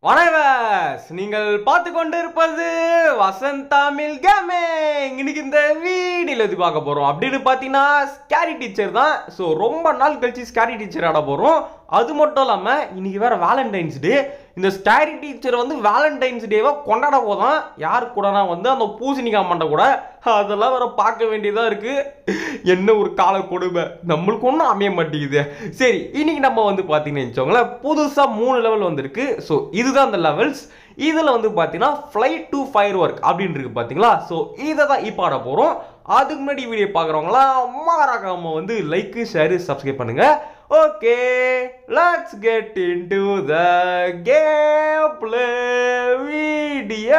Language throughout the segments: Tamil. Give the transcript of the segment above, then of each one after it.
வணக்கம் நீங்கள் பார்த்து கொண்டு இருப்பது வசந்த் தமிழ் கேமிங் இன்னைக்கு இந்த வீடியோல இது பார்க்க போறோம் அப்படின்னு பார்த்தீங்கன்னா ஸ்கேரி டீச்சர் தான் ஸோ ரொம்ப நாள் கழிச்சு ஸ்கேரி டீச்சர் ஆட போறோம் அது மட்டும் இல்லாம இன்னைக்கு வேற வேலண்டைன்ஸ் டே இந்த ஸ்கேரி டீச்சர் வந்து வேலண்டைன்ஸ் டேவை கொண்டாட போதான் யார் கூடனா வந்து அந்த பூசணிக்காய் மண்டை கூட அதெல்லாம் வேற பார்க்க வேண்டியதா இருக்கு என்ன ஒரு கால கொடுமை நம்மளுக்கு ஒன்றும் அமைய மாட்டேங்குது சரி இன்னைக்கு நம்ம வந்து பார்த்தீங்கன்னு வச்சுக்கோங்களேன் புதுசாக மூணு லெவல் வந்திருக்கு ஸோ இதுதான் அந்த லெவல்ஸ் இதில் வந்து பார்த்தீங்கன்னா ஃப்ளைட் டு ஃபயர் ஒர்க் அப்படின்னு இருக்கு பார்த்தீங்களா ஸோ இதை தான் இப்போ ஆட போகிறோம் அதுக்கு முன்னாடி வீடியோ பார்க்குறவங்களாம் மறக்காம வந்து லைக்கு ஷேரு சப்ஸ்கிரைப் பண்ணுங்க okay let's get into the game play video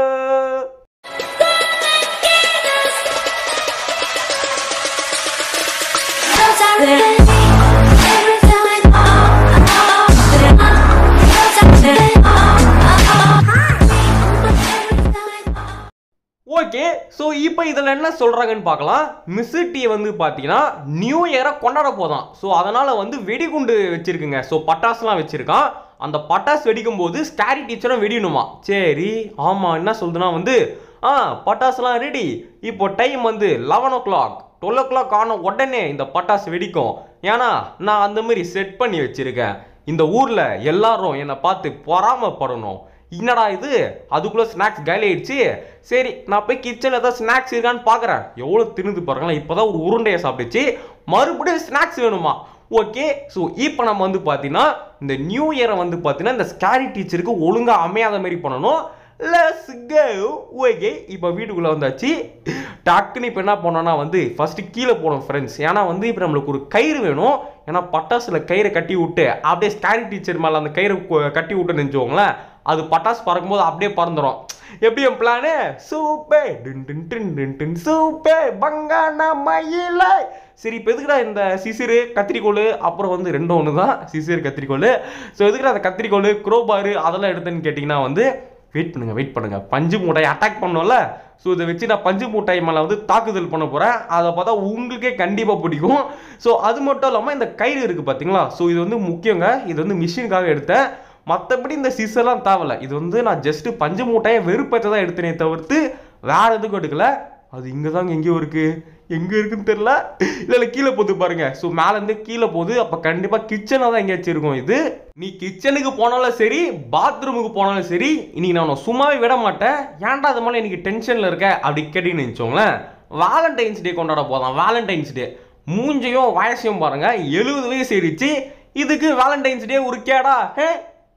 okay so இப்போ இதில் என்ன சொல்கிறாங்கன்னு பார்க்கலாம் மிஸ்ஸிட்டி வந்து பார்த்தீங்கன்னா நியூ இயரை கொண்டாட போதான் ஸோ அதனால் வந்து வெடிகுண்டு வச்சுருக்குங்க ஸோ பட்டாசுலாம் வச்சுருக்கான் அந்த பட்டாசு வெடிக்கும் போது ஸ்கேரி டீச்சரும் வெடியணுமா சரி ஆமாம் என்ன சொல்லுதுன்னா வந்து ஆ பட்டாசுலாம் ரெடி இப்போ டைம் வந்து eleven o'clock twelve o'clock ஆன உடனே இந்த பட்டாசு வெடிக்கும் ஏன்னா நான் அந்த மாதிரி செட் பண்ணி வச்சுருக்கேன் இந்த ஊரில் எல்லாரும் என்னை பார்த்து பொறாமப்படணும் என்னடா இது அதுக்குள்ளே ஸ்நாக்ஸ் காலி ஆயிடுச்சு சரி நான் போய் கிச்சனில் ஏதாவது ஸ்நாக்ஸ் இருக்கான்னு பார்க்குறேன் எவ்வளோ திணுது பாருங்களேன் இப்போ தான் ஒரு உருண்டையை சாப்பிட்டுச்சு மறுபடியும் ஸ்நாக்ஸ் வேணுமா ஓகே ஸோ இப்போ நம்ம வந்து பார்த்தீங்கன்னா இந்த நியூ இயரை வந்து பார்த்தீங்கன்னா இந்த ஸ்கேரி டீச்சருக்கு ஒழுங்காக அமையாத மாதிரி பண்ணணும் லெட்ஸ் கோ ஓகே இப்போ வீட்டுக்குள்ளே வந்தாச்சு டக்குன்னு இப்போ என்ன பண்ணோம்னா வந்து ஃபஸ்ட்டு கீழே போனோம் ஃப்ரெண்ட்ஸ் ஏன்னா வந்து இப்போ நம்மளுக்கு ஒரு கயிறு வேணும் ஏன்னா பட்டாசில் கயிறை கட்டி விட்டு அப்படியே ஸ்கேரி டீச்சர் மேலே அந்த கயிறை கு- கட்டி விட்டு நினச்சோங்களேன் அது பட்டாசு பறக்கும்போது அப்படியே பறந்துடும் எப்படி என் பிளானு சூப்பே டின் டின் டின் டின் டின் சூப்பே பங்கான மயிலை சரி இப்போ எதுக்குடா இந்த சிசிறு கத்திரிக்கோல் அப்புறம் வந்து ரெண்டும் ஒன்று தான் சிசிறு கத்திரிக்கோல் ஸோ எதுக்குடா அந்த கத்திரிக்கோல் குரோபாரு அதெல்லாம் எடுத்தேன்னு கேட்டிங்கன்னா வந்து வெயிட் பண்ணுங்க வெயிட் பண்ணுங்க பஞ்சு மூட்டையை அட்டாக் பண்ணோம்ல ஸோ இதை வச்சு நான் பஞ்சு மூட்டை மேலே வந்து தாக்குதல் பண்ண போகிறேன் அதை பார்த்தா உங்களுக்கே கண்டிப்பாக பிடிக்கும் ஸோ அது மட்டும் இல்லாமல் இந்த கயிறு இருக்குது பார்த்தீங்களா ஸோ இது வந்து முக்கியங்க இது வந்து மிஷினுக்காக எடுத்தேன் மற்றபடி இந்த சிசர்லாம் தேவையில்ல இது வந்து நான் ஜஸ்ட் பஞ்சு மூட்டையை வெறுப்பத்தை தான் எடுத்தேனே தவிர்த்து வேற எதுக்கும் எடுக்கல அது இங்கே தாங்க எங்கேயோ இருக்கு எங்கே இருக்குன்னு தெரில இல்லை இல்லை கீழே போகுது பாருங்க ஸோ மேலேருந்து கீழே போகுது அப்போ கண்டிப்பாக கிச்சனாக தான் எங்கேயாச்சும் இருக்கும் இது நீ கிச்சனுக்கு போனாலும் சரி பாத்ரூமுக்கு போனாலும் சரி இன்னைக்கு நான் உன்னை சும்மாவே விட மாட்டேன் ஏன்டா அது மேலே இன்னைக்கு டென்ஷனில் இருக்க அப்படி கேட்டீங்கன்னு நினச்சோங்களேன் வேலண்டைன்ஸ் டே கொண்டாட போதான் வேலண்டைன்ஸ் டே மூஞ்சையும் வயசையும் பாருங்க எழுபது வயசு ஆயிடுச்சு இதுக்கு வேலண்டைன்ஸ் டே ஒரு கேடா ஹே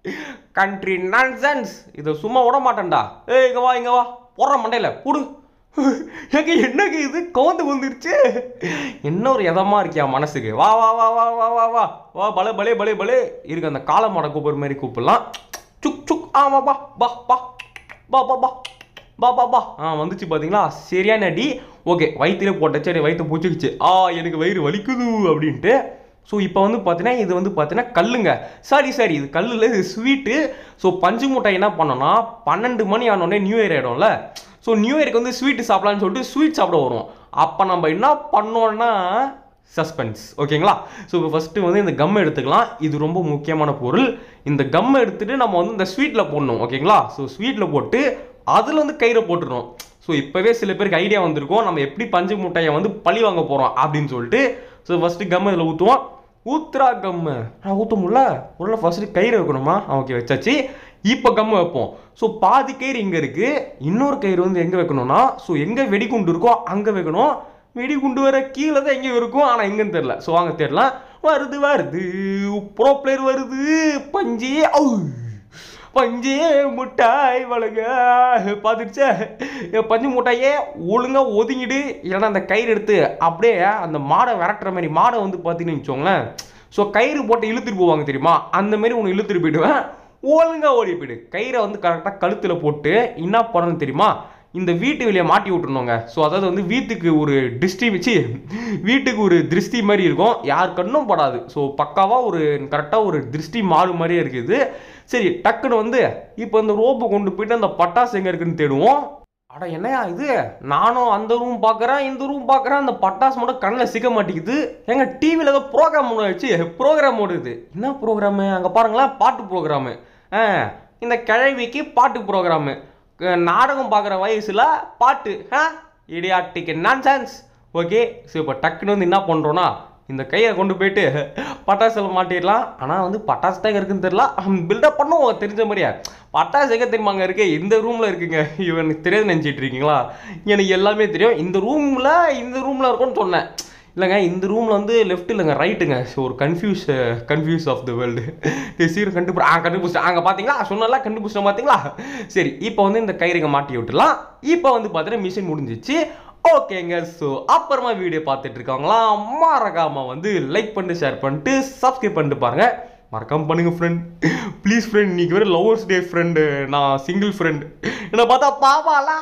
கண்ட்ரி நான்சென்ஸ் இதை சும்மா விட மாட்டேன்டா ஏய் இங்க வா இங்க வா போடுற மண்டையில புடு எங்க என்னங்க இது கவுந்து வந்துருச்சு என்ன ஒரு இதமா இருக்கியா மனசுக்கு வா வா வா வா வா வா வா வா பலே பலே பலே பலே இருக்கு அந்த காளை மாடை கூப்பிடுற மாதிரி கூப்பிடலாம் சுக் சுக் ஆ வா பா பா பா பா பா பா பா பா பா ஆ வந்துச்சு பாத்தீங்களா சரியான அடி ஓகே வயிற்றுல போட்ட சரி வயிற்று பூச்சிக்கிச்சு ஆ எனக்கு வயிறு வலிக்குது அப்படின்ட்டு ஸோ இப்போ வந்து பார்த்தீங்கன்னா இது வந்து பார்த்தீங்கன்னா கல்லுங்க சாரி சாரி இது கல்லில் இது ஸ்வீட்டு ஸோ பஞ்சு மூட்டை என்ன பண்ணோம்னா பன்னெண்டு மணி ஆனோடனே நியூ இயர் ஆகிடும்ல ஸோ நியூ இயருக்கு வந்து ஸ்வீட் சாப்பிடலாம்னு சொல்லிட்டு ஸ்வீட் சாப்பிட வரும் அப்போ நம்ம என்ன பண்ணோம்னா சஸ்பென்ஸ் ஓகேங்களா ஸோ இப்போ ஃபஸ்ட்டு வந்து இந்த கம் எடுத்துக்கலாம் இது ரொம்ப முக்கியமான பொருள் இந்த கம் எடுத்துட்டு நம்ம வந்து இந்த ஸ்வீட்டில் போடணும் ஓகேங்களா ஸோ ஸ்வீட்டில் போட்டு அதில் வந்து கயிறை போட்டுருணும் ஸோ இப்போவே சில பேருக்கு ஐடியா வந்திருக்கும் நம்ம எப்படி பஞ்சு மூட்டையை வந்து பழி வாங்க போகிறோம் அப்படின்னு சொல்லிட்டு ஸோ ஃபஸ்ட்டு கம் இதில் ஊற்றுவோம் ஊத்துறா கம்மு நான் ஊற்ற முடியல உள்ள ஃபஸ்ட்டு கயிறு வைக்கணுமா ஓகே வச்சாச்சு இப்போ கம்மு வைப்போம் ஸோ பாதி கயிறு இங்கே இருக்குது இன்னொரு கயிறு வந்து எங்கே வைக்கணும்னா ஸோ எங்கே வெடிகுண்டு இருக்கோ அங்கே வைக்கணும் வெடிகுண்டு வர கீழே தான் எங்கேயும் இருக்கும் ஆனால் எங்கன்னு தெரில ஸோ வாங்க தெரியலாம் வருது வருது ப்ரோ பிளேயர் வருது பஞ்சே ஔ! பஞ்சே முட்டாய் வழங்க பார்த்துடுச்சே என் பஞ்சு முட்டாயே ஒழுங்கா ஒதுங்கிடு இல்லைன்னா அந்த கயிறு எடுத்து அப்படியே அந்த மாடை விரட்டுற மாதிரி மாடை வந்து பார்த்தீங்கன்னு வச்சுக்கோங்களேன் ஸோ கயிறு போட்டு இழுத்துட்டு போவாங்க தெரியுமா அந்த மாதிரி உன்னை இழுத்துட்டு போயிடுவேன் ஒழுங்கா ஓடி போயிடு கயிறை வந்து கரெக்டாக கழுத்தில் போட்டு என்ன பண்ணணும் தெரியுமா இந்த வீட்டு வெளியே மாட்டி விட்டுருணுங்க ஸோ அதாவது வந்து வீட்டுக்கு ஒரு டிஸ்டி வச்சு வீட்டுக்கு ஒரு திருஷ்டி மாதிரி இருக்கும் யார் கண்ணும் படாது ஸோ பக்காவாக ஒரு கரெக்டாக ஒரு திருஷ்டி மாடு மாதிரியே இருக்குது சரி டக்குன்னு வந்து இப்போ இந்த ரோப்பை கொண்டு போயிட்டு அந்த பட்டாசு எங்கே இருக்குன்னு தேடுவோம் அட என்னையா இது நானும் அந்த ரூம் பார்க்குறேன் இந்த ரூம் பார்க்குறேன் அந்த பட்டாசு மட்டும் கண்ணில் சிக்க மாட்டேங்குது எங்க டிவியில் ஏதோ ப்ரோக்ராம் ஒன்று வச்சு ப்ரோக்ராம் ஓடுது என்ன ப்ரோக்ராமு அங்கே பாருங்களேன் பாட்டு ப்ரோக்ராமு ஆ இந்த கிழவிக்கு பாட்டு ப்ரோக்ராமு நாடகம் பார்க்குற வயசில் பாட்டு ஆ இடியாட்டிக்கு நான்சென்ஸ் ஓகே ஸோ இப்போ டக்குன்னு வந்து என்ன பண்ணுறோன்னா இந்த கையை கொண்டு போயிட்டு பட்டாசில் மாட்டிடலாம் ஆனால் வந்து பட்டாசு தான் இருக்குன்னு தெரியல பில்டப் பண்ணுவோம் தெரிஞ்ச மாதிரியா பட்டாசு எங்கே தெரியுமாங்க இருக்கு இந்த ரூமில் இருக்குங்க இவனுக்கு தெரியாது நினச்சிட்டு இருக்கீங்களா எனக்கு எல்லாமே தெரியும் இந்த ரூமில் இந்த ரூமில் இருக்கும்னு சொன்னேன் இல்லைங்க இந்த ரூமில் வந்து லெஃப்ட் இல்லைங்க ரைட்டுங்க ஸோ ஒரு confuse confuse of the world சீக்கிரம் கண்டுபிடி ஆ கண்டுபிடிச்சேன் அங்கே பார்த்தீங்களா சொன்னலாம் கண்டுபிடிச்சோம் பார்த்தீங்களா சரி இப்போ வந்து இந்த கயிறுங்க மாட்டி விட்டுலாம் இப்போ வந்து பார்த்தீங்கன்னா மிஷின் முடிஞ்சிச்சு ஓகேங்க ஸோ அப்புறமா வீடியோ பார்த்துட்டு இருக்காங்களா மறக்காம வந்து லைக் பண்ணிட்டு ஷேர் பண்ணிட்டு சப்ஸ்கிரைப் பண்ணிட்டு பாருங்க மறக்காம பண்ணுங்க ஃப்ரெண்ட் ப்ளீஸ் ஃப்ரெண்ட் இன்னைக்கு வேறு லவர்ஸ் டே ஃப்ரெண்டு நான் சிங்கிள் ஃப்ரெண்ட் என்னை பார்த்தா பாப்பாலாம்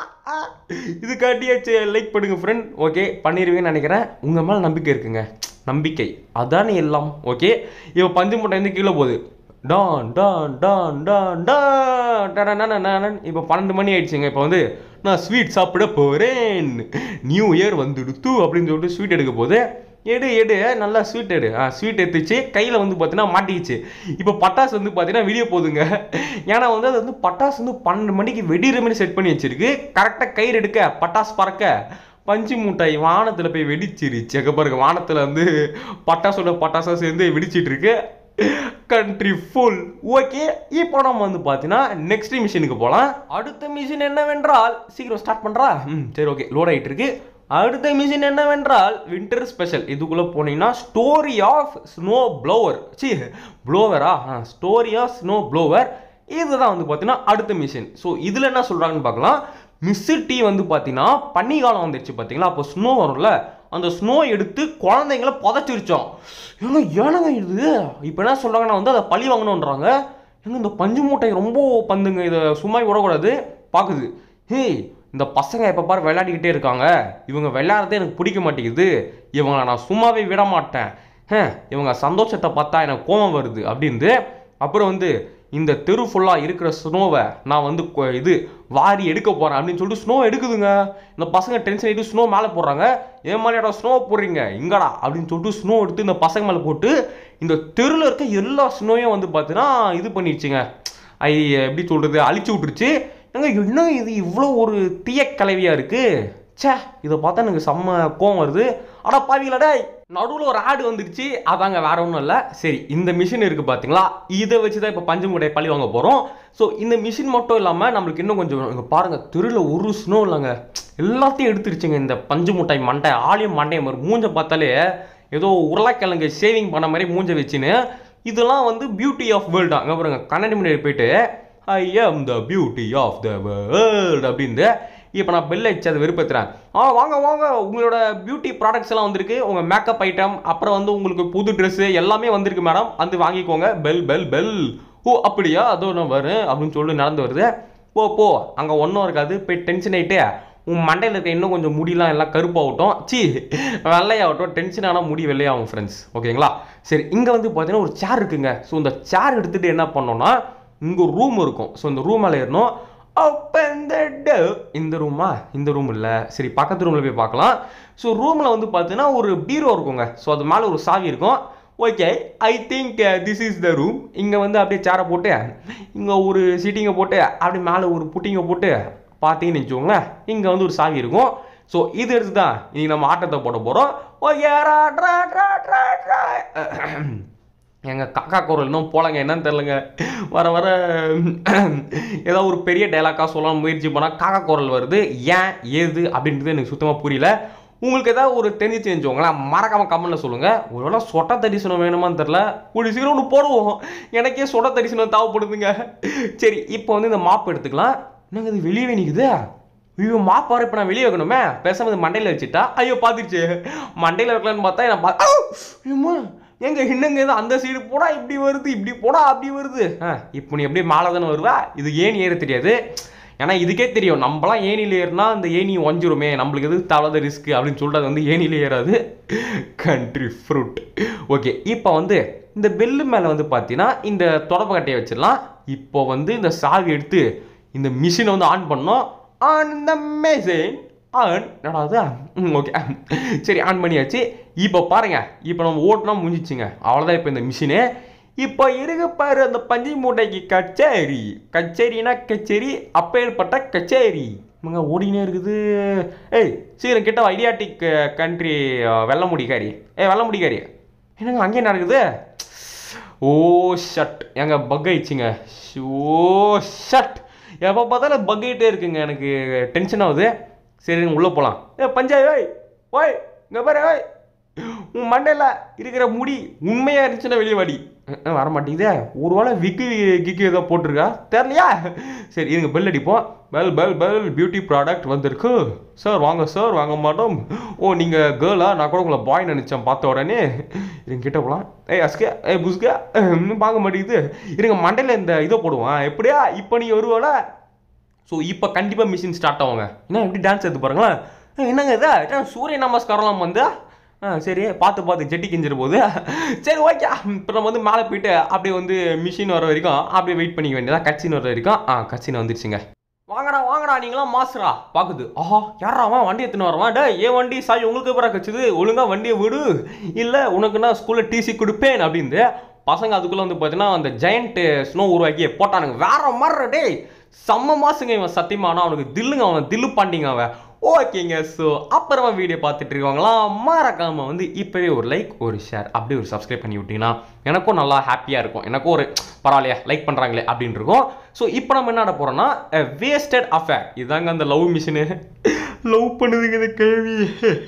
இது காட்டியாச்சு லைக் பண்ணுங்க ஃப்ரெண்ட் ஓகே பண்ணிடுவீங்கன்னு நினைக்கிறேன் உங்கள் மேலே நம்பிக்கை இருக்குங்க நம்பிக்கை அதானே எல்லாம் ஓகே இப்போ பஞ்சு மூட்டை வந்து கீழே போகுது டான் டான் டான் டான் டான் டடடடடடடன். இப்போ பன்னெண்டு மணி ஆயிடுச்சுங்க இப்போ வந்து நான் ஸ்வீட் சாப்பிட போகிறேன் நியூ இயர் வந்துடுத்து அப்படின்னு சொல்லிட்டு ஸ்வீட் எடுக்க போகுது எடு எடு நல்லா ஸ்வீட் எடு ஆ ஸ்வீட் எடுத்துச்சு கையில் வந்து பார்த்தீங்கன்னா மாட்டிக்கிச்சு இப்போ பட்டாசு வந்து பார்த்தீங்கன்னா வெளியே போகுதுங்க ஏன்னா வந்து அது வந்து பட்டாசு வந்து பன்னெண்டு மணிக்கு வெடிகிற மாதிரி செட் பண்ணி வச்சிருக்கு கரெக்டாக கயிறு எடுக்க பட்டாசு பறக்க பஞ்சு மூட்டாய் வானத்தில் போய் வெடிச்சிருச்சு அங்கே பாருங்க வானத்தில் வந்து பட்டாசோட பட்டாசா சேர்ந்து வெடிச்சிட்டு இருக்கு கண்ட்ரி ஃபுல் ஓகே இப்போ நம்ம வந்து பார்த்தீங்கன்னா நெக்ஸ்ட் மிஷினுக்கு போகலாம் அடுத்த மிஷின் என்னவென்றால் சீக்கிரம் ஸ்டார்ட் பண்ணுறா ம் சரி ஓகே லோட் ஆகிட்டு இருக்கு அடுத்த மிஷின் என்னவென்றால் வின்டர் ஸ்பெஷல் இதுக்குள்ளே போனீங்கன்னா story of snow blower see ப்ளோவரா ஸ்டோரி ஆஃப் ஸ்னோ ப்ளோவர் இதுதான் வந்து பார்த்தீங்கன்னா அடுத்த மிஷின் ஸோ இதில் என்ன சொல்கிறாங்கன்னு பார்க்கலாம் மிஸ்ஸு டீ வந்து பார்த்தீங்கன்னா பனிக்காலம் வந்துருச்சு பார்த்தீங்களா அப்போ ஸ்னோ வரும்ல அந்த ஸ்னோ எடுத்து குழந்தைங்கள புதைச்சிருச்சோம் ஏங்க ஏனங்க இது இப்போ என்ன சொல்கிறாங்கன்னா வந்து அதை பழி வாங்கணுன்றாங்க ஏங்க இந்த பஞ்சு மூட்டை ரொம்ப பந்துங்க இதை சும்மா விடக்கூடாது பார்க்குது ஹேய் இந்த பசங்க எப்போ பாரு விளையாடிக்கிட்டே இருக்காங்க இவங்க விளையாடுறதே எனக்கு பிடிக்க மாட்டேங்குது இவங்களை நான் சும்மாவே விட மாட்டேன் ஹே இவங்க சந்தோஷத்தை பார்த்தா எனக்கு கோபம் வருது அப்படின்னு அப்புறம் வந்து இந்த தெரு ஃபுல்லாக இருக்கிற ஸ்னோவை நான் வந்து கொ- இது வாரி எடுக்க போகிறேன் அப்படின்னு சொல்லிட்டு ஸ்னோ எடுக்குதுங்க இந்த பசங்க டென்ஷன் ஆகிட்டு ஸ்னோ மேலே போடுறாங்க ஏன் மாதிரியாடா ஸ்னோ போடுறீங்க இங்கடா அப்படின்னு சொல்லிட்டு ஸ்னோ எடுத்து இந்த பசங்க மேலே போட்டு இந்த தெருவில் இருக்க எல்லா ஸ்னோயும் வந்து பார்த்தீங்கன்னா இது பண்ணிடுச்சுங்க ஐ எப்படி சொல்கிறது அழிச்சு விட்டுருச்சு ஏங்க என்ன இது இவ்வளோ ஒரு தீய கலவியாக இருக்குது ச்சே இதை பார்த்தா எனக்கு செம்ம கோவம் வருது அட பாவிங்களா நடுவில் ஒரு ஆடு வந்துருச்சு அதாங்க வேற ஒன்றும் இல்லை சரி இந்த மிஷின் இருக்குது பார்த்தீங்களா இதை வச்சு தான் இப்போ பஞ்சு மூட்டை பழி வாங்க போகிறோம் ஸோ இந்த மிஷின் மட்டும் இல்லாமல் நம்மளுக்கு இன்னும் கொஞ்சம் இங்கே பாருங்கள் தெருவில் ஒரு ஸ்னோ இல்லைங்க எல்லாத்தையும் எடுத்துருச்சுங்க இந்த பஞ்சு மூட்டை மண்டை ஆலியும் மண்டையும் மாதிரி மூஞ்ச பார்த்தாலே ஏதோ உருளைக்கிழங்கு சேவிங் பண்ண மாதிரி மூஞ்ச வச்சுன்னு இதெல்லாம் வந்து பியூட்டி ஆஃப் வேர்ல்டு அங்கே பாருங்க கண்ணாடி முன்னாடி போயிட்டு I am the beauty of the world அப்படின்னு இப்போ நான் பெல் அடிச்சு அதை வெறுப்பேற்றுறேன் ஆ வாங்க வாங்க உங்களோட பியூட்டி ப்ராடக்ட்ஸ் எல்லாம் வந்திருக்கு உங்கள் மேக்கப் ஐட்டம் அப்புறம் வந்து உங்களுக்கு புது ட்ரெஸ்ஸு எல்லாமே வந்திருக்கு மேடம் வந்து வாங்கிக்கோங்க பெல் பெல் பெல் ஓ அப்படியா அதோ நான் வரேன் அப்படின்னு சொல்லிட்டு நடந்து வருது போ போ அங்கே ஒன்றும் இருக்காது போய் டென்ஷன் ஆகிட்டு உன் மண்டையில் இருக்க இன்னும் கொஞ்சம் முடியெல்லாம் எல்லாம் கருப்பாகட்டும் சி வெள்ளையாகட்டும் டென்ஷன் ஆனால் முடி வெள்ளையாகும் ஃப்ரெண்ட்ஸ் ஓகேங்களா சரி இங்கே வந்து பார்த்தீங்கன்னா ஒரு சேர் இருக்குங்க ஸோ இந்த சேர் எடுத்துகிட்டு என்ன பண்ணோம்னா இங்கே ஒரு ரூம் இருக்கும் ஸோ இந்த ரூம் மேலே ஏறணும் ஓப்பன் த டோர் இந்த ரூமா இந்த ரூம் இல்லை சரி பக்கத்து ரூமில் போய் பார்க்கலாம் ஸோ ரூமில் வந்து பார்த்தீங்கன்னா ஒரு பீரோ இருக்குங்க ஸோ அது மேலே ஒரு சாவி இருக்கும் okay I think this is the room இங்கே வந்து அப்படியே சேரை போட்டு இங்கே ஒரு சீட்டிங்கை போட்டு அப்படியே மேலே ஒரு புட்டிங்கை போட்டு பார்த்தீங்கன்னு வச்சுக்கோங்களேன் இங்கே வந்து ஒரு சாவி இருக்கும் ஸோ இது எடுத்து தான் இன்னைக்கு நம்ம ஆட்டத்தை போட போகிறோம் ஓகே எங்க காக்கா குரல் இன்னும் போலங்க என்னன்னு தெரிலங்க வர வர ஏதோ ஒரு பெரிய டைலாக்காக சொல்ல முயற்சி பண்ணால் காக்கா குரல் வருது ஏன் ஏது அப்படின்றது எனக்கு சுத்தமாக புரியல உங்களுக்கு ஏதாவது ஒரு தெரிஞ்சு தெரிஞ்சவங்களேன் மறக்காம கமெண்ட்ல சொல்லுங்க ஒருவேளை சொட்ட தரிசனம் வேணுமான்னு தெரில ஒரு சீக்கிரம் ஒன்று போடுவோம் எனக்கே சொட்ட தரிசனம் தேவைப்படுதுங்க சரி இப்போ வந்து இந்த மாப் எடுத்துக்கலாம் என்னங்க இது வெளியவே நிற்குது ஐயோ மாப் வர இப்போ நான் வெளியே வைக்கணுமே பேசாம இது மண்டையில் வச்சுட்டா ஐயோ பார்த்துருச்சு மண்டையில் வைக்கலான்னு பார்த்தா என்ன பா ஐயோ, எங்க இன்னங்க இது அந்த சைடு போனா இப்படி வருது இப்படி போனா அப்படி வருது ஆ, இப்போ நீ எப்படியே மேலே தானே வருவா இது ஏணி ஏற தெரியாது ஏன்னா இதுக்கே தெரியும் நம்மலாம் ஏணியில் ஏறினா அந்த ஏணி ஒஞ்சிருமே நம்மளுக்கு எது தவளத ரிஸ்க் அப்படின்னு சொல்லிட்டு அது வந்து ஏணியில் ஏறாது கண்ட்ரி ஃப்ரூட் ஓகே இப்போ வந்து இந்த பெல்லு மேலே வந்து பார்த்தீங்கன்னா இந்த தொடப்ப கட்டையை வச்சிடலாம் இப்போ வந்து இந்த சாவி எடுத்து இந்த மிஷினை வந்து ஆன் பண்ணோம் ஆன் இந்த மெஷின் ஆன் என்னடா ம் ஓகே சரி ஆன் பண்ணியாச்சு இப்போ பாருங்க இப்போ நம்ம ஓட்டுனா முடிஞ்சிச்சுங்க அவ்வளோதான் இப்போ இந்த மிஷினு இப்போ இருக்கு பாரு அந்த பஞ்சு மூட்டைக்கு கச்சேரி கச்சேரினா கச்சேரி அப்பேற்பட்ட கச்சேரி இவங்க ஓடினே இருக்குது ஏய் சீக்கிரம் கிட்ட ஐடியாட்டிக் கண்ட்ரி வெள்ள முடிக்காரி ஏய் வெள்ள முடிக்காரி என்னங்க அங்கேயே நடக்குது ஓ ஷட் எங்க பக் ஆயிடுச்சுங்க ஓ ஷட் எப்போ பார்த்தாலும் பக் ஆகிட்டே இருக்குங்க எனக்கு டென்ஷன் ஆகுது சரி உள்ளே போகலாம் ஏ பஞ்சாய் ஓய் ஓய் இங்கே பாரு ஓய் உன் மண்டையில் இருக்கிற முடி உண்மையாக இருந்துச்சுன்னா வெளியே வாடி அஹ், அஹ், வர மாட்டேங்குதே ஒரு வேளை விக்கு கிக்கு ஏதோ போட்டிருக்கா தெரியலையா சரி இருங்க பெல் அடிப்போம் bell bell bell beauty product வந்திருக்கு சார் வாங்க சார் வாங்க மாட்டோம் ஓ நீங்கள் கேர்ளா நான் கூட உங்களை பாய் நினச்சேன் பார்த்த உடனே இருங்க கிட்ட போகலாம் ஏய் அஸ்கே ஏய் புஸ்கே இன்னும் பார்க்க மாட்டேங்குது இருங்க மண்டையில் இந்த இதை போடுவான் எப்படியா இப்போ நீ வருவால ஸோ இப்போ கண்டிப்பாக மிஷின் ஸ்டார்ட் ஆகுங்க என்ன எப்படி டான்ஸ் எடுத்து பாருங்களேன் ஏய், என்னங்க இதா என்ன சூரிய நமஸ்காரம்லாம் வந்து ஆ சரி பார்த்து பார்த்து ஜெட்டி கிஞ்சிட போகுது சரி ஓகே இப்போ நம்ம வந்து மேலே போயிட்டு அப்படியே வந்து மிஷின் வர வரைக்கும் அப்படியே வெயிட் பண்ணிக்க வேண்டியதா கட்சின் வர வரைக்கும் ஆ கட்சின் வந்துருச்சுங்க வாங்கடா வாங்கடா நீங்களாம் மாசுடா பாக்குது ஆஹா யாரா அவன் வண்டி எடுத்துன்னு வரவான் டே ஏன் வண்டி சாய் உங்களுக்கு அப்புறம் கச்சுது ஒழுங்கா வண்டியை விடு இல்லை உனக்கு நான் ஸ்கூலில் டிசி கொடுப்பேன் அப்படின்னு பசங்க அதுக்குள்ள வந்து பார்த்தீங்கன்னா அந்த ஜெயண்ட் ஸ்னோ உருவாக்கி போட்டானுங்க வேற மாதிரி டேய் செம்ம மாசுங்க இவன் சத்தியமா ஆனா அவனுக்கு தில்லுங்க அவன் தில்லு பாண்டிங்க அவன் ஓகேங்க ஸோ அப்புறமா வீடியோ பார்த்துட்டு இருக்கவங்களாம் மறக்காம வந்து இப்போவே ஒரு லைக் ஒரு ஷேர் அப்படியே ஒரு சப்ஸ்கிரைப் பண்ணி விட்டீங்கன்னா எனக்கும் நல்லா ஹாப்பியாக இருக்கும் எனக்கும் ஒரு பரவாயில்லையா லைக் பண்ணுறாங்களே அப்படின்னு இருக்கும் ஸோ இப்போ நம்ம என்ன போகிறோம்னா வேஸ்டட் அஃபேர் இதாங்க அந்த லவ் மிஷினு லவ் பண்ணுதுங்க இந்த கேள்வி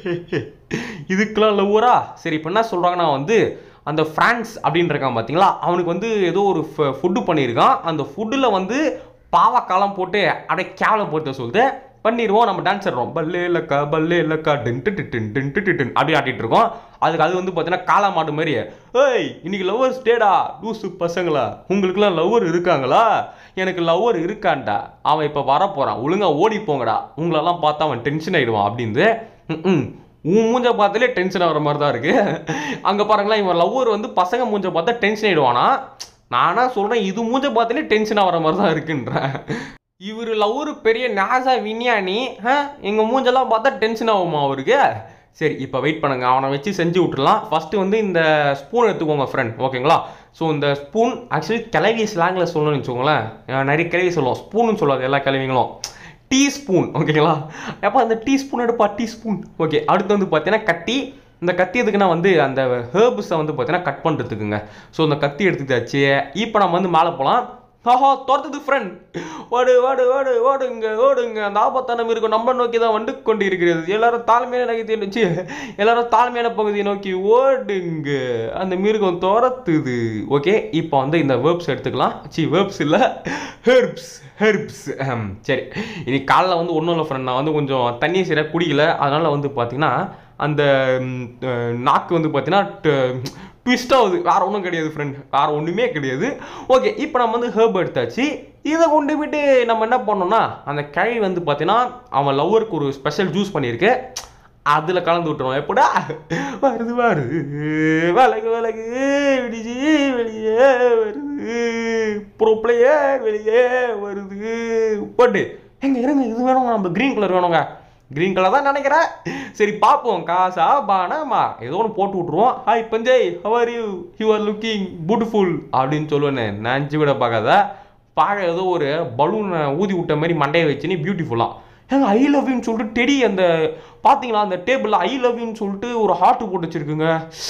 இதுக்கெல்லாம் லவ்வரா சரி இப்போ என்ன சொல்கிறாங்கன்னா வந்து அந்த ஃப்ரான்ஸ் அப்படின்னு இருக்கான் பார்த்தீங்களா அவனுக்கு வந்து ஏதோ ஒரு ஃபுட்டு பண்ணியிருக்கான் அந்த ஃபுட்டில் வந்து பாவக்காலம் போட்டு அப்படியே கேவலப்படுத்த சொல்லுது பண்ணிடுவோம் நம்ம டான்ஸ் ஆடுறோம் பல்லே இல்லக்கா பல்லே இல்லக்கா டென்ட்டு டின் டென்ட்டு டின் அப்படி ஆட்டிட்டு இருக்கோம் அதுக்கு அது வந்து பார்த்தீங்கன்னா காளை மாடு மாதிரி ஏய் இன்னைக்கு லவ்வர்ஸ் டேடா லூசு பசங்களா உங்களுக்குலாம் லவ்வர் இருக்காங்களா எனக்கு லவ்வர் இருக்கான்டா அவன் இப்போ வரப்போகிறான் ஒழுங்கா ஓடி போங்கடா உங்களெல்லாம் பார்த்தா அவன் டென்ஷன் ஆயிடுவான் அப்படின்னு ம் உன் மூஞ்ச பார்த்தாலே டென்ஷன் ஆகிற மாதிரி தான் இருக்கு அங்கே பாருங்களேன் இவன் லவ்வர் வந்து பசங்க மூஞ்ச பார்த்தா டென்ஷன் ஆயிடுவானா நானா சொல்கிறேன் இது மூஞ்ச பார்த்தாலே டென்ஷன் ஆகிற மாதிரி தான் இருக்குன்றேன் இவர் லவ்வர் பெரிய நாசா விஞ்ஞானி ஆ எங்கள் மூஞ்செல்லாம் பார்த்தா டென்ஷன் ஆகுமா அவருக்கு சரி இப்போ வெயிட் பண்ணுங்க அவனை வச்சு செஞ்சு விட்டுறலாம் ஃபஸ்ட்டு வந்து இந்த ஸ்பூன் எடுத்துக்கோங்க ஃப்ரெண்ட் ஓகேங்களா ஸோ இந்த ஸ்பூன் ஆக்சுவலி கிளவி ஸ்லாங்கில் சொல்லணும்னு வச்சுக்கோங்களேன் அஹ் நிறைய கிளவி சொல்லுவோம் ஸ்பூன்னு சொல்லாது எல்லா கிளவிங்களும் டீ ஸ்பூன் ஓகேங்களா எப்போ அந்த டீ ஸ்பூன் எடுப்பா டீ ஸ்பூன் ஓகே அடுத்து வந்து பார்த்தீங்கன்னா கத்தி இந்த கத்தி எதுக்குன்னா வந்து அந்த ஹேர்ப்ஸை வந்து பார்த்தீங்கன்னா கட் பண்ணுறதுக்குங்க ஸோ இந்த கத்தி எடுத்துட்டாச்சு இப்போ நம்ம வந்து மேலே போகலாம் ஆஹா துரத்துது ஃப்ரெண்ட் ஓடு ஓடு ஓடு ஓடுங்க ஓடுங்க அந்த ஆபத்தான மிருகம் நம்ம நோக்கி தான் வந்து கொண்டு இருக்கிறது எல்லாரும் தாழ்மையான நகத்தை நோக்கி எல்லாரும் தாழ்மையான பகுதியை நோக்கி ஓடுங்க அந்த மிருகம் துரத்துது ஓகே இப்போ வந்து இந்த வேர்ப்ஸ் எடுத்துக்கலாம் சி வேர்ப்ஸ் இல்லை ஹெர்ப்ஸ் ஹெர்ப்ஸ் சரி இனி காலைல வந்து ஒன்றும் இல்லை ஃப்ரெண்ட் நான் வந்து கொஞ்சம் தண்ணியை சரியாக குடிக்கல அதனால் வந்து பார்த்தீங்கன்னா அந்த ம், அஹ், நாக்கு வந்து பார்த்தீங்கன்னா ட்விஸ்ட் ஆகுது வேற ஒன்றும் கிடையாது ஃப்ரெண்ட் வேற ஒன்றுமே கிடையாது ஓகே இப்போ நம்ம வந்து ஹேர்ப் எடுத்தாச்சு இதை கொண்டு போயிட்டு நம்ம என்ன பண்ணோம்னா அந்த கிழவி வந்து பார்த்தீங்கன்னா அவன் லவ்வருக்கு ஒரு ஸ்பெஷல் ஜூஸ் பண்ணியிருக்கு அதில் கலந்து விட்டுருவோம் எப்படா வருது வருது விலகு விலகு விடிஜி வெளியே வருது ப்ரோ பிளேயர் வெளியே வருது போட்டு எங்க இருங்க இது வேணுங்க நம்ம க்ரீன் கலர் வேணுங்க க்ரீன் கலர் தான் நினைக்கிறேன் சரி பார்ப்போம் காசா பானாமா ஏதோ ஒன்று போட்டு விட்ருவோம் ஹாய் பஞ்சய் how are you you are looking beautiful அப்படின்னு சொல்லுவேன்னு நினச்சி கூட பார்க்காத பார்க்க ஏதோ ஒரு பலூனை ஊதி விட்ட மாதிரி மண்டையை வச்சு நீ பியூட்டிஃபுல்லாக ஏங்க ஐ லவ் யூன்னு சொல்லிட்டு டெடி அந்த பார்த்தீங்களா அந்த டேபிளில் ஐ லவ் யூன்னு சொல்லிட்டு ஒரு ஹார்ட் போட்டு வச்சிருக்குங்க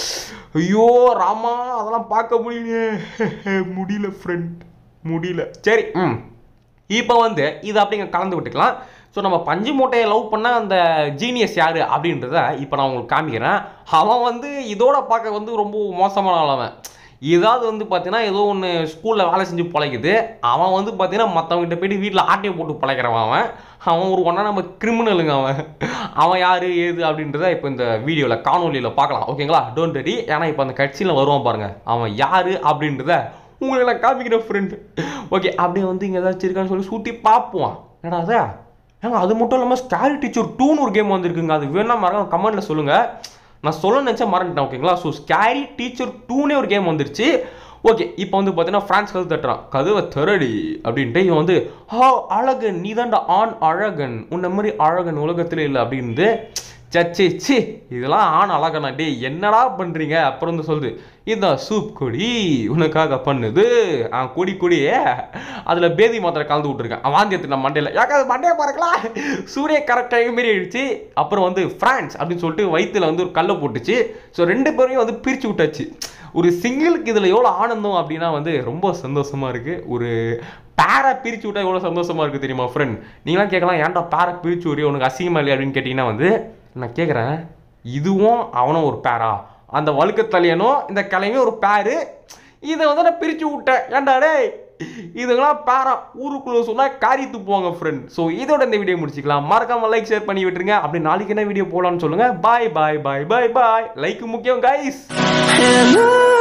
ஐயோ ராமா அதெல்லாம் பார்க்க முடியலையே முடியல ஃப்ரெண்ட் முடியல சரி ம் இப்போ வந்து இது அப்படிங்க கலந்து விட்டுக்கலாம் ஸோ நம்ம பஞ்சு மூட்டையை லவ் பண்ண அந்த ஜீனியஸ் யார் அப்படின்றத இப்போ நான் உங்களுக்கு காமிக்கிறேன் அவன் வந்து இதோட பார்க்க வந்து ரொம்ப மோசமான ஆள் அவன் ஏதாவது வந்து பார்த்தீங்கன்னா ஏதோ ஒன்று ஸ்கூலில் வேலை செஞ்சு பிழைக்குது அவன் வந்து பார்த்தீங்கன்னா மற்றவங்கிட்ட போயிட்டு வீட்டில் ஆட்டையை போட்டு பிழைக்கிறவன் அவன் அவன் ஒரு ஒன்றா நம்ம கிரிமினலுங்க அவன் அவன் யார் ஏது அப்படின்றத இப்போ இந்த வீடியோவில் காணொலியில் பார்க்கலாம் ஓகேங்களா டோன்ட் ரெடி ஏன்னா இப்போ அந்த கட்சியில் வருவான் பாருங்க அவன் யார் அப்படின்றத உங்களுக்கு நான் காமிக்கிறேன் ஃப்ரெண்டு ஓகே அப்படியே வந்து இங்கே ஏதாச்சும் இருக்கான்னு சொல்லி சூட்டி பார்ப்போம் என்னடா அது ஏங்க அது மட்டும் இல்லாமல் ஸ்கேரி டீச்சர் டூன்னு ஒரு கேம் வந்திருக்குங்க அது வேணா மறக்காம கமெண்ட்டில் சொல்லுங்கள் நான் சொல்ல நினச்சா மறந்துட்டேன் ஓகேங்களா ஸோ ஸ்கேரி டீச்சர் டூனே ஒரு கேம் வந்துருச்சு ஓகே இப்போ வந்து பார்த்தீங்கன்னா ஃப்ரான்ஸ் கதவு தட்டுறான் கதவை திரடி அப்படின்ட்டு இவன் வந்து ஹா அழகன் நீ தாண்டா ஆண் அழகன் உன்ன மாதிரி அழகன் உலகத்தில் இல்லை அப்படின்னு சச்சி சி இதெல்லாம் ஆண் அழகனா டேய் என்னடா பண்ணுறீங்க அப்புறம் வந்து சொல்லுது இந்த சூப் கொடி உனக்காக பண்ணுது ஆ கொடி கொடியே அதில் பேதி மாத்திரை கலந்து விட்ருக்கேன் வாந்தி எடுத்து மண்டையில் யாக்கா மண்டையை பாருக்கலாம் சூரிய கரெக்டாக மாரி ஆயிடுச்சு அப்புறம் வந்து ஃப்ரான்ஸ் அப்படின்னு சொல்லிட்டு வயித்துல வந்து ஒரு கல்லை போட்டுச்சு ஸோ ரெண்டு பேரையும் வந்து பிரித்து விட்டாச்சு ஒரு சிங்கிளுக்கு இதில் எவ்வளோ ஆனந்தம் அப்படின்னா வந்து ரொம்ப சந்தோஷமாக இருக்குது ஒரு பேரை பிரித்து விட்டா எவ்வளோ சந்தோஷமாக இருக்குது தெரியுமா ஃப்ரெண்ட் நீங்களாம் கேட்கலாம் ஏன்டா பேரை பிரித்து விடு உனக்கு அசிங்கமா இல்லையா அப்படின்னு கேட்டிங்கன்னா வந்து நான் கேட்குறேன் இதுவும் அவனும் ஒரு பேரா அந்த வழுக்கத்தலையனும் இந்த கிளையும் ஒரு பேரு இதை வந்து நான் பிரித்து விட்டேன் ஏன்டா டேய் இதுங்களாம் பேரா ஊருக்குள்ள சொன்னால் காரியத்து போவாங்க ஃப்ரெண்ட் ஸோ இதோட இந்த வீடியோ முடிச்சுக்கலாம் மறக்காம லைக் ஷேர் பண்ணி விட்டுருங்க அப்படி நாளைக்கு என்ன வீடியோ போடலாம்னு சொல்லுங்க bye bye bye bye bye like முக்கியம் கைஸ் And I